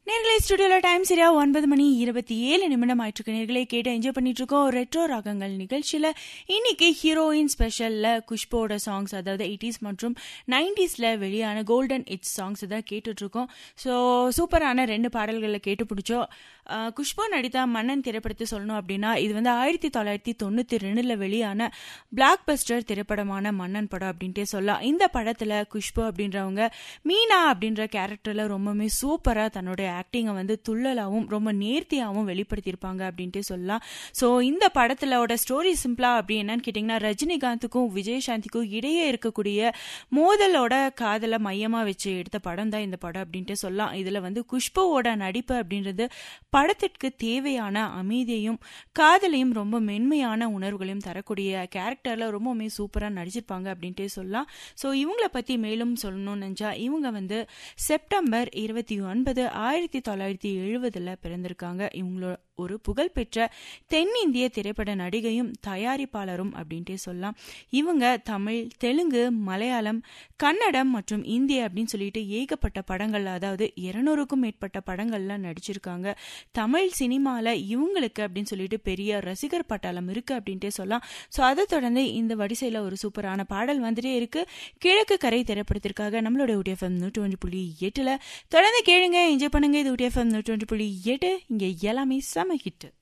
நேர்களை ஸ்டுடியோல டைம் சரியா ஒன்பது மணி இருபத்தி ஏழு நிமிடம் ஆயிட்டு நேர்களை கேட்டு என்ஜாய் பண்ணிட்டு இருக்கோம் ரெட்ரோ ராகங்கள் நிகழ்ச்சியில இன்னைக்கு ஹீரோயின் ஸ்பெஷல்ல குஷ்போட சாங்ஸ் அதாவது எயிட்டிஸ் மற்றும் நைன்டிஸ்ல வெளியான கோல்டன் இட்ஸ் சாங்ஸ் தான் கேட்டுட்டு இருக்கோம் ஸோ சூப்பரான ரெண்டு பாடல்களை கேட்டு பிடிச்சோம் அஹ், குஷ்பு நடித்த மன்னன் திரைப்படத்தை சொல்லணும் அப்படின்னா இது வந்து ஆயிரத்தி தொள்ளாயிரத்தி தொண்ணூத்தி ரெண்டுல வெளியான பிளாக் பஸ்டர் திரைப்படமான மன்னன் படம் அப்படின்ட்டே சொல்லலாம் இந்த படத்துல குஷ்பு அப்படின்றவங்க மீனா அப்படின்ற கேரக்டர்ல ரொம்பவுமே சூப்பரா தன்னுடைய ஆக்டிங்கை வந்து துள்ளலாவும் ரொம்ப நேர்த்தியாகவும் வெளிப்படுத்தியிருப்பாங்க அப்படின்ட்டு சொல்லலாம் ஸோ இந்த படத்திலோட ஸ்டோரி சிம்பிளா அப்படி என்னன்னு கேட்டிங்கன்னா ரஜினிகாந்துக்கும் விஜயசாந்திக்கும் இடையே இருக்கக்கூடிய மோதலோட காதலை மையமா வச்சு எடுத்த படம் தான் இந்த படம் அப்படின்ட்டு சொல்லலாம் இதுல வந்து குஷ்புவோட நடிப்பு அப்படின்றது படத்திற்கு தேவையான அமைதியையும் காதலையும் ரொம்ப மென்மையான உணர்வுகளையும் தரக்கூடிய கேரக்டர்ல ரொம்பவுமே சூப்பரா நடிச்சிருப்பாங்க அப்படின்ட்டே சொல்லலாம் ஸோ இவங்களை பத்தி மேலும் சொல்லணும்னு நினைச்சா இவங்க வந்து செப்டம்பர் இருபத்தி ஒன்பது ஆயிரத்தி தொள்ளாயிரத்தி எழுபதுல பிறந்திருக்காங்க இவங்களோட ஒரு புகழ்பெற்ற தென்னிந்திய திரைப்பட நடிகையும் தயாரிப்பாளரும் அப்படின்ட்டே சொல்லலாம் இவங்க தமிழ் தெலுங்கு மலையாளம் கன்னடம் மற்றும் இந்திய அப்படின்னு சொல்லிட்டு ஏகப்பட்ட படங்கள் அதாவது இருநூறுக்கும் மேற்பட்ட படங்கள்லாம் நடிச்சிருக்காங்க தமிழ் சினிமால இவங்களுக்கு அப்படின்னு சொல்லிட்டு பெரிய ரசிகர் பட்டாளம் இருக்கு அப்படின்ட்டே சொல்லலாம் ஸோ அதை தொடர்ந்து இந்த வரிசையில ஒரு சூப்பரான பாடல் வந்துட்டே இருக்கு கிழக்கு கரை திரைப்படத்திற்காக நம்மளோட UTFM நூற்றி ஒன்று புள்ளி எட்டுல தொடர்ந்து கேளுங்க என்ஜாய் பண்ணுங்க இது UTFM நூற்றி ஒன்று புள்ளி எட்டு இங்க எல்லாமே செம ஹிட்